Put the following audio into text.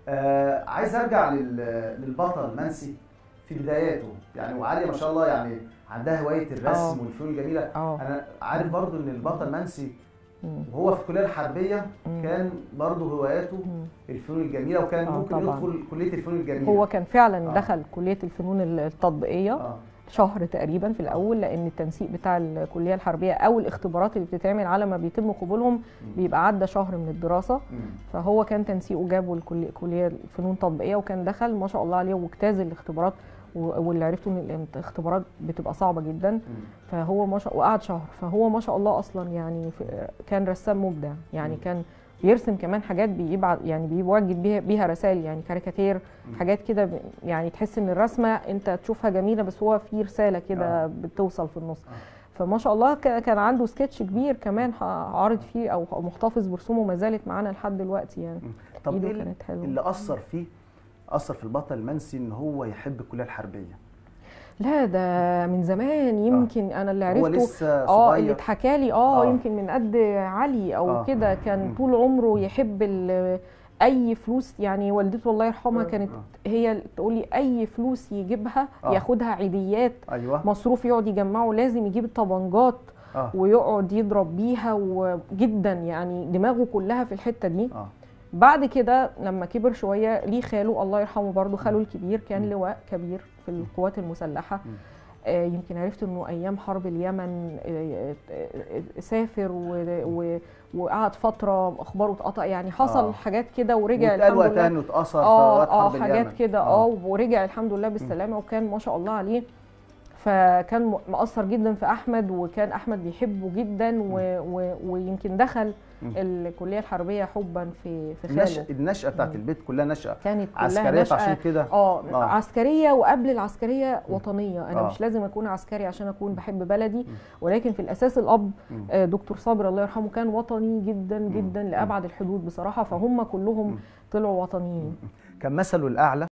آه عايز ارجع لل- للبطل منسي في بداياته يعني وعاليه ما شاء الله يعني عندها هوايه الرسم آه. والفنون الجميله اه انا عارف برضو ان البطل منسي مم. وهو في الكليه الحربيه مم. كان برضو هواياته مم. الفنون الجميله وكان آه، ممكن طبعاً. يدخل كليه الفنون الجميله هو كان فعلا آه. دخل كليه الفنون التطبيقيه اه شهر تقريبا في الاول لان التنسيق بتاع الكليه الحربيه او الاختبارات اللي بتتعمل على ما بيتم قبولهم بيبقى عدى شهر من الدراسه مم. فهو كان تنسيقه جابه الكليه كليه الفنون التطبيقيه وكان دخل ما شاء الله عليه واجتاز الاختبارات و- واللي عرفته ان الاختبارات بتبقى صعبه جدا مم. فهو ما شاء وقعد شهر فهو ما شاء الله اصلا يعني في- كان رسام مبدع يعني مم. كان بيرسم كمان حاجات بيبعت يعني بيوجد بيها بيها رسائل يعني كاريكاتير مم. حاجات كده ب- يعني تحس ان الرسمه انت تشوفها جميله بس هو في رساله كده آه. بتوصل في النص آه. فما شاء الله ك- كان عنده سكتش كبير كمان ح- عارض فيه او محتفظ برسومه ما زالت معانا لحد دلوقتي يعني طب ايده ايه كانت حلوه اللي اثر فيه اثر في البطل المنسي ان هو يحب الكليه الحربيه لا ده من زمان يمكن انا اللي هو عرفته لسه اه اللي صغير اتحكى لي اه, آه. يمكن من قد علي او آه. كده كان مم. طول عمره يحب ال- اي فلوس يعني والدته الله يرحمها آه. كانت آه. هي تقول لي اي فلوس يجيبها آه. ياخدها عيديات ايوه مصروف يقعد يجمعه لازم يجيب الطبنجات اه ويقعد يضرب بيها وجدا يعني دماغه كلها في الحته دي اه بعد كده لما كبر شويه ليه خاله الله يرحمه برضه خاله الكبير كان مم. لواء كبير في القوات المسلحه مم. آه، يمكن عرفت انه ايام حرب اليمن آه، آه، آه، سافر و- و- وقعد فتره اخباره اتقطع يعني حصل آه. حاجات كده ورجع واتقال الحمد وقتها لله انه اتاثر في اه وقت اه حرب حاجات اليمن. كده اه ورجع الحمد لله بالسلامه وكان ما شاء الله عليه فكان م- مأثر جدا في احمد وكان احمد بيحبه جدا و و ويمكن دخل مم. الكليه الحربيه حبا في في النش... خاله النشأة بتاعت مم. البيت كلها نشأة كانت كلها عسكرية نشأة فعشان كده اه آه. عسكريه وقبل العسكريه وطنيه انا آه. مش لازم اكون عسكري عشان اكون بحب بلدي مم. ولكن في الاساس الاب مم. آه، دكتور صابر الله يرحمه كان وطني جدا جدا مم. لابعد الحدود بصراحه فهم كلهم مم. طلعوا وطنيين كان مثله الأعلى